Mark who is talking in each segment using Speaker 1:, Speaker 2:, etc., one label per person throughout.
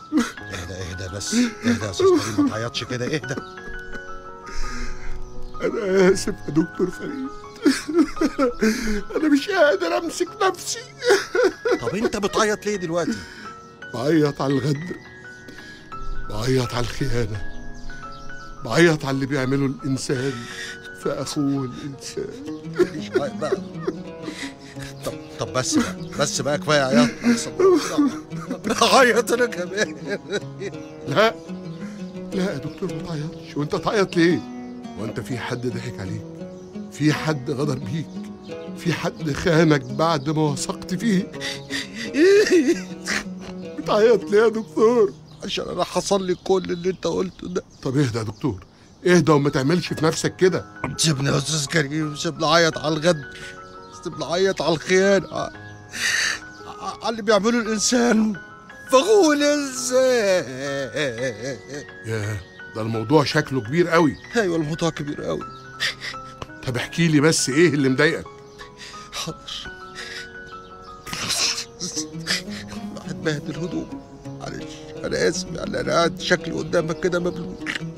Speaker 1: اهدى اهدى بس اهدى يا استاذ كريم ما تعيطش كده اهدى
Speaker 2: انا اسف يا دكتور فريد انا مش قادر امسك نفسي
Speaker 1: طب انت بتعيط ليه دلوقتي
Speaker 2: بعيط على الغدر بعيط على الخيانه بعيط على اللي بيعمله الانسان في اخوه الانسان
Speaker 1: مش عيط بقى طب طب بس بقى بس بقى كفايه عياط احسن عيط انا كمان
Speaker 2: لا لا يا دكتور ما تعيطش وانت تعيط ليه وانت في حد ضحك عليك في حد غدر بيك في حد خانك بعد ما وثقت فيه بتعيط ليه يا دكتور
Speaker 1: عشان انا حصل لي كل اللي انت قلته ده
Speaker 2: طب اهدى يا دكتور اهدى وما تعملش في نفسك كده
Speaker 1: سيبني يا استاذ كريم سيبني اعيط على الغدر سيبني اعيط على الخيانه ع- على اللي بيعمله الانسان فغول الانسان
Speaker 2: ياه ده الموضوع شكله كبير قوي
Speaker 1: ايوه الموضوع كبير قوي
Speaker 2: طب احكي لي بس ايه اللي مضايقك
Speaker 1: حاضر الواحد بهدل هدوء معلش انا اسف يعني انا قاعد شكلي قدامك كده مبلول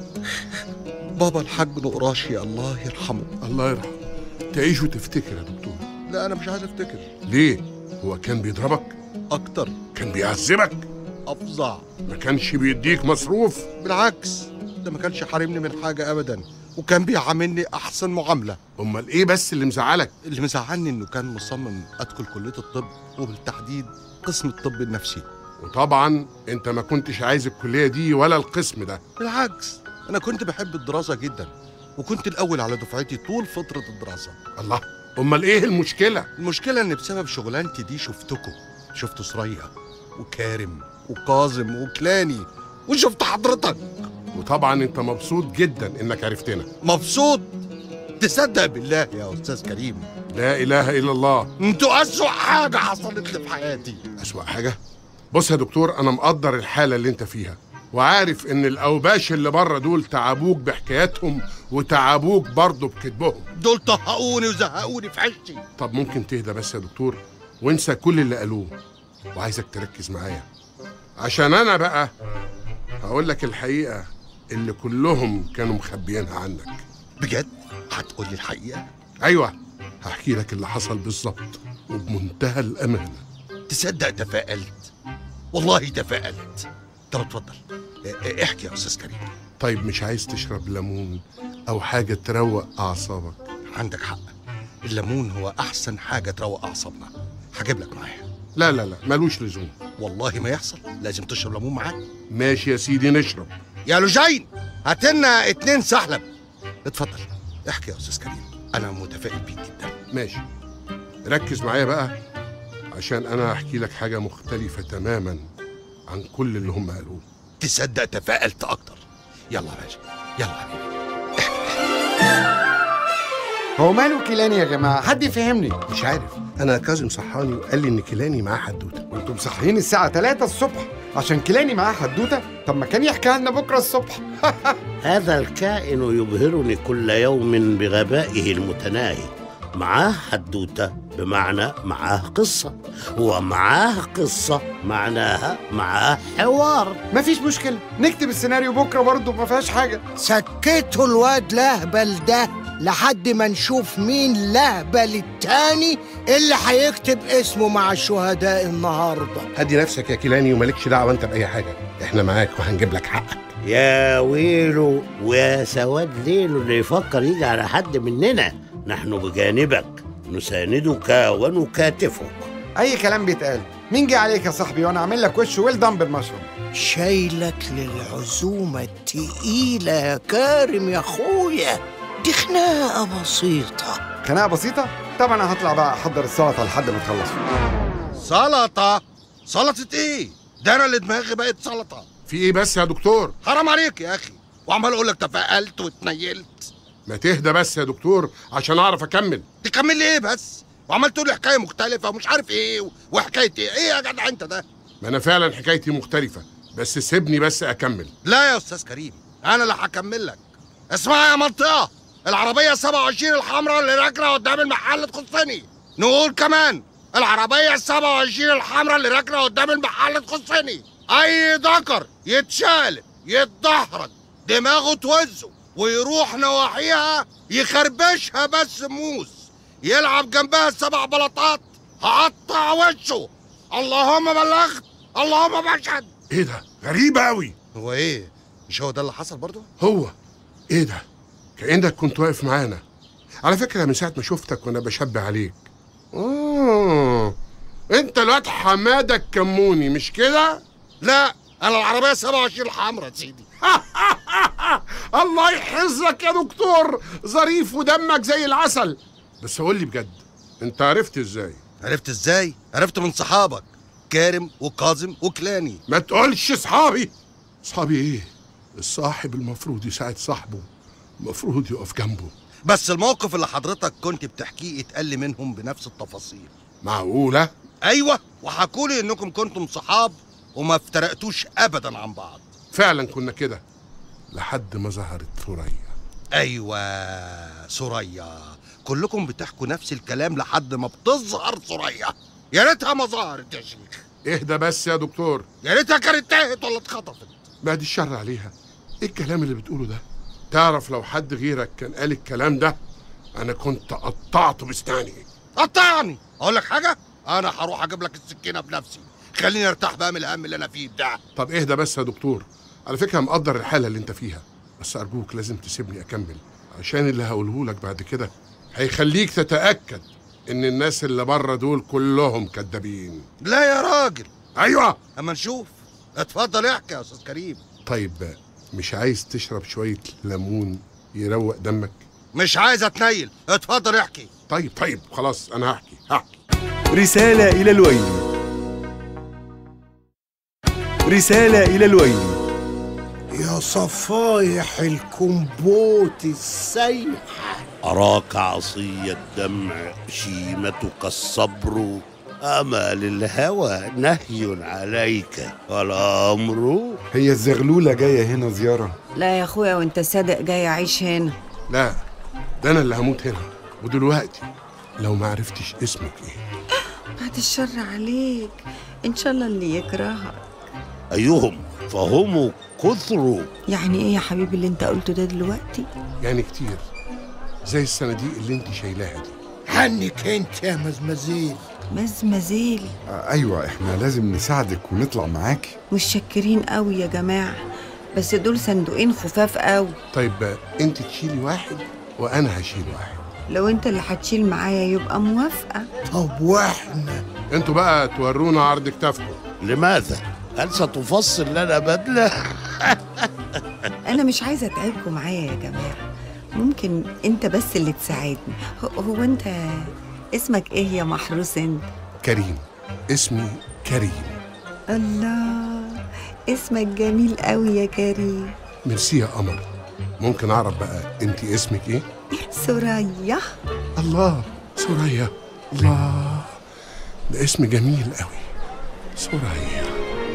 Speaker 1: بابا الحاج نقراشي الله يرحمه
Speaker 2: الله يرحمه تعيش وتفتكر يا دكتور
Speaker 1: لا انا مش عايز افتكر
Speaker 2: ليه هو كان بيضربك
Speaker 1: اكتر
Speaker 2: كان بيعذبك
Speaker 1: افظع
Speaker 2: ما كانش بيديك مصروف
Speaker 1: بالعكس ده ما كانش حارمني من حاجه ابدا وكان بيعاملني احسن معامله
Speaker 2: امال ايه بس اللي مزعلك
Speaker 1: اللي مزعلني انه كان مصمم ادخل كليه الطب وبالتحديد قسم الطب النفسي
Speaker 2: وطبعا انت ما كنتش عايز الكليه دي ولا القسم ده
Speaker 1: بالعكس انا كنت بحب الدراسه جدا وكنت الاول على دفعتي طول فتره الدراسه
Speaker 2: الله امال ايه المشكله
Speaker 1: المشكله ان بسبب شغلانتي دي شفتكم شفت سرية وكارم وكاظم وكلاني وشفت حضرتك
Speaker 2: وطبعا انت مبسوط جدا انك عرفتنا
Speaker 1: مبسوط تصدق بالله يا استاذ كريم
Speaker 2: لا اله الا الله
Speaker 1: انتوا اسوأ حاجه حصلت لي في حياتي
Speaker 2: اسوأ حاجه بص يا دكتور انا مقدر الحاله اللي انت فيها وعارف ان الاوباش اللي بره دول تعبوك بحكاياتهم وتعبوك برضه بكذبهم
Speaker 1: دول طهقوني وزهقوني في عشتي
Speaker 2: طب ممكن تهدى بس يا دكتور وانسى كل اللي قالوه وعايزك تركز معايا عشان انا بقى هقول لك الحقيقه اللي كلهم كانوا مخبيينها عنك
Speaker 1: بجد هتقولي الحقيقه
Speaker 2: ايوه هحكي لك اللي حصل بالظبط وبمنتهى الامانه
Speaker 1: تصدق تفائلت والله تفائلت طب اتفضل اه، اه، احكي يا استاذ كريم
Speaker 2: طيب مش عايز تشرب ليمون او حاجه تروق اعصابك
Speaker 1: عندك حق الليمون هو احسن حاجه تروق اعصابنا هجيب لك معايا
Speaker 2: لا لا لا ملوش لزوم
Speaker 1: والله ما يحصل لازم تشرب ليمون معاك
Speaker 2: ماشي يا سيدي نشرب
Speaker 1: يا لجين هات لنا اتنين سحلب اتفضل احكي يا استاذ كريم انا متفائل بيك جدا
Speaker 2: ماشي ركز معايا بقى عشان انا هحكي لك حاجه مختلفه تماما عن كل اللي هم قالوه
Speaker 1: تصدق تفائلت اكتر يلا يا باشا يلا يا حبيبي
Speaker 3: هو ماله كيلاني يا جماعه حد يفهمني
Speaker 4: مش عارف انا كاظم صحاني وقال لي ان كيلاني معاه حدوته
Speaker 3: وانتم مصحيين الساعه 3 الصبح عشان كيلاني معاه حدوته طب ما كان يحكيها لنا بكره الصبح
Speaker 5: هذا الكائن يبهرني كل يوم بغبائه المتناهي معاه حدوتة بمعنى معاه قصة ومعاه قصة معناها معاه حوار
Speaker 3: مفيش مشكله نكتب السيناريو بكره برضه ما فيهاش حاجه
Speaker 6: سكتوا الواد لهبل ده لحد ما نشوف مين لهبل التاني اللي هيكتب اسمه مع الشهداء النهارده
Speaker 4: هدي نفسك يا كيلاني ومالكش دعوه انت باي حاجه احنا معاك وهنجيب لك حقك
Speaker 5: يا ويلو ويا سواد ليله اللي يفكر يجي على حد مننا نحن بجانبك نساندك ونكاتفك
Speaker 3: اي كلام بيتقال مين جه عليك يا صاحبي وانا عامل لك وش ويل دان بالمشروم
Speaker 6: شايلك للعزومة التقيلة يا كارم يا اخويا دي خناقة بسيطة
Speaker 3: خناقه بسيطه طب انا هطلع بقى احضر السلطه لحد ما تخلصوا
Speaker 1: سلطه سلطه ايه ده انا اللي دماغي بقت سلطه
Speaker 2: في ايه بس يا دكتور
Speaker 1: حرام عليك يا اخي وعمال اقول لك تفائلت واتنيلت
Speaker 2: ما تهدى بس يا دكتور عشان اعرف اكمل
Speaker 1: تكمل لي ايه بس وعمال تقول لي حكايه مختلفه ومش عارف ايه و- وحكايه ايه ايه يا جدع انت ده
Speaker 2: ما انا فعلا حكايتي مختلفه بس سيبني بس اكمل
Speaker 1: لا يا استاذ كريم انا اللي هكمل لك اسمع يا منطقه العربيه 27 الحمراء اللي راكنه قدام المحل تخصني نقول كمان العربيه 27 الحمراء اللي راكنه قدام المحل تخصني اي ذكر يتشالب يتدحرج دماغه توزه ويروح نواحيها يخربشها بس موس يلعب جنبها السبع بلاطات هقطع وشه اللهم بلغت اللهم بشهد
Speaker 2: ايه ده غريبة قوي
Speaker 1: هو ايه مش هو ده اللي حصل برضه
Speaker 2: هو ايه ده كأنك كنت واقف معانا على فكرة من ساعة ما شفتك وانا بشبه عليك اه انت الواد حمادة الكموني مش كده
Speaker 1: لا انا العربيه 27 حمرا يا سيدي
Speaker 2: الله يحفظك يا دكتور ظريف ودمك زي العسل بس قول لي بجد انت عرفت ازاي
Speaker 1: عرفت ازاي عرفت من صحابك كارم وكاظم وكلاني
Speaker 2: ما تقولش صحابي صحابي ايه الصاحب المفروض يساعد صاحبه المفروض يقف جنبه
Speaker 1: بس الموقف اللي حضرتك كنت بتحكيه اتقل لي منهم بنفس التفاصيل
Speaker 2: معقولة
Speaker 1: ايوه وحكولي انكم كنتم صحاب وما افترقتوش ابدا عن بعض
Speaker 2: فعلا كنا كده لحد ما ظهرت ثريا
Speaker 1: ايوه سوريا كلكم بتحكوا نفس الكلام لحد ما بتظهر سوريا يا ريتها ما ظهرت يا شيخ
Speaker 2: اهدى بس يا دكتور
Speaker 1: يا ريتها كانت تاهت ولا اتخطفت
Speaker 2: بعد الشر عليها ايه الكلام اللي بتقوله ده تعرف لو حد غيرك كان قال الكلام ده انا كنت قطعته بسناني
Speaker 1: قطعني اقول لك حاجه انا هروح اجيب لك السكينه بنفسي خليني ارتاح بقى من الهم اللي انا فيه ده
Speaker 2: طب اهدى بس يا دكتور على فكره مقدر الحاله اللي انت فيها بس ارجوك لازم تسيبني اكمل عشان اللي هقوله لك بعد كده هيخليك تتاكد ان الناس اللي بره دول كلهم كدابين
Speaker 1: لا يا راجل
Speaker 2: ايوه
Speaker 1: اما نشوف اتفضل احكي يا استاذ كريم
Speaker 2: طيب مش عايز تشرب شويه ليمون يروق دمك
Speaker 1: مش عايز اتنيل اتفضل احكي
Speaker 2: طيب طيب خلاص انا هحكي هحكي
Speaker 7: رسالة إلى الويل رسالة إلى الويل
Speaker 6: يا صفايح الكمبوت السيح
Speaker 5: أراك عصي الدمع شيمتك الصبر أمل الهوى نهي عليك والأمر
Speaker 3: هي الزغلولة جاية هنا زيارة
Speaker 8: لا يا اخويا وانت صادق جاي اعيش هنا
Speaker 2: لا ده انا اللي هموت هنا ودلوقتي لو ما عرفتش اسمك ايه
Speaker 8: بعد الشر عليك ان شاء الله اللي يكرهك
Speaker 5: أيهم فهم كثر
Speaker 8: يعني ايه يا حبيبي اللي انت قلته ده دلوقتي
Speaker 2: يعني كتير زي الصناديق اللي انت شايلاها دي
Speaker 6: عنك انت يا مزمزيل
Speaker 8: مزمزيل
Speaker 3: آه، أيوة إحنا لازم نساعدك ونطلع معاكي
Speaker 8: متشكرين قوي يا جماعه بس دول صندوقين خفاف قوي
Speaker 2: طيب انت تشيلي واحد وانا هشيل واحد
Speaker 8: لو انت اللي هتشيل معايا يبقى موافقه
Speaker 6: طب واحنا
Speaker 2: انتوا بقى تورونا عرض كتافكم
Speaker 5: لماذا؟ هل ستفصل لنا بدلة؟
Speaker 8: انا مش عايزه اتعبكم معايا يا جماعه ممكن انت بس اللي تساعدني هو- هو انت اسمك ايه يا محروس انت
Speaker 2: كريم اسمي كريم
Speaker 8: الله اسمك جميل قوي يا كريم
Speaker 2: ميرسي يا قمر ممكن اعرف بقى انت اسمك ايه
Speaker 8: سوريا
Speaker 2: الله سوريا الله ده اسم جميل قوي سوريا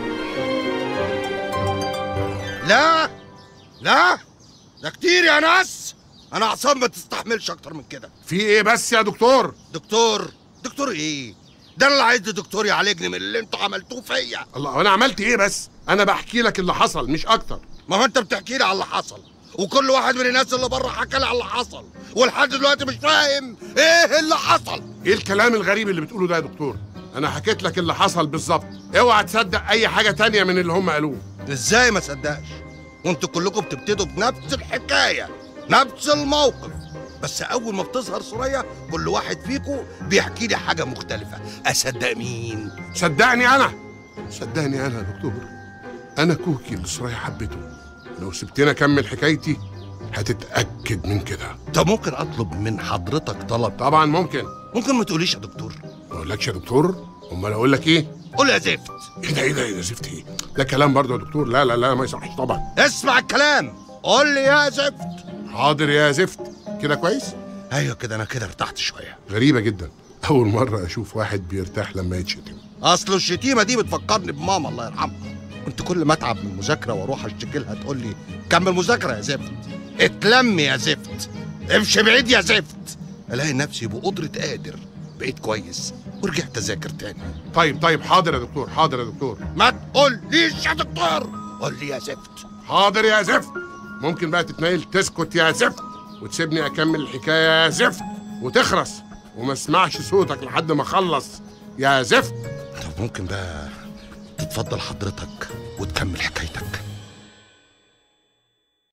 Speaker 1: لا لا ده كتير يا ناس انا اعصاب ما تستحملش اكتر من كده
Speaker 2: في ايه بس يا دكتور
Speaker 1: دكتور دكتور ايه ده انا اللي عايز دكتور يعالجني من اللي انتوا عملتوه فيا
Speaker 2: الله وانا عملت ايه بس انا بحكي لك اللي حصل مش اكتر
Speaker 1: ما هو انت بتحكي لي على اللي حصل وكل واحد من الناس اللي بره حكى لي على اللي حصل ولحد دلوقتي مش فاهم ايه اللي حصل
Speaker 2: ايه الكلام الغريب اللي بتقوله ده يا دكتور انا حكيت لك اللي حصل بالظبط اوعى تصدق اي حاجه تانية من اللي هم قالوه
Speaker 1: ازاي ما صدقش وانتوا كلكم بتبتدوا بنفس الحكايه نفس الموقف بس اول ما بتظهر سوريا كل واحد فيكم بيحكي لي حاجه مختلفه اصدق مين
Speaker 2: صدقني انا صدقني انا يا دكتور انا كوكي اللي سرايا حبته لو سبتني اكمل حكايتي هتتاكد من كده
Speaker 1: طب ممكن اطلب من حضرتك طلب
Speaker 2: طبعا ممكن
Speaker 1: ممكن ما تقوليش يا دكتور
Speaker 2: ما اقولكش يا دكتور امال اقول لك ايه
Speaker 1: قول يا زفت
Speaker 2: ايه ده ايه ده ايه ده زفت ايه ده كلام برضه يا دكتور لا لا لا ما يصحش طبعا
Speaker 1: اسمع الكلام قول لي يا زفت
Speaker 2: حاضر يا زفت كده كويس
Speaker 1: ايوه كده انا كده ارتحت شويه
Speaker 2: غريبه جدا اول مره اشوف واحد بيرتاح لما يتشتم
Speaker 1: اصل الشتيمه دي بتفكرني بماما الله يرحمها كنت كل ما اتعب من المذاكره واروح اشتكي لها تقول لي كمل مذاكره يا زفت اتلم يا زفت امشي بعيد يا زفت الاقي نفسي بقدره قادر بقيت كويس ورجعت اذاكر تاني
Speaker 2: طيب طيب حاضر يا دكتور حاضر يا دكتور
Speaker 1: ما تقوليش يا دكتور قول لي يا زفت
Speaker 2: حاضر يا زفت ممكن بقى تتنيل تسكت يا زفت وتسيبني اكمل الحكايه يا زفت وتخرس وما اسمعش صوتك لحد ما اخلص يا زفت
Speaker 1: طب ممكن بقى تتفضل حضرتك وتكمل حكايتك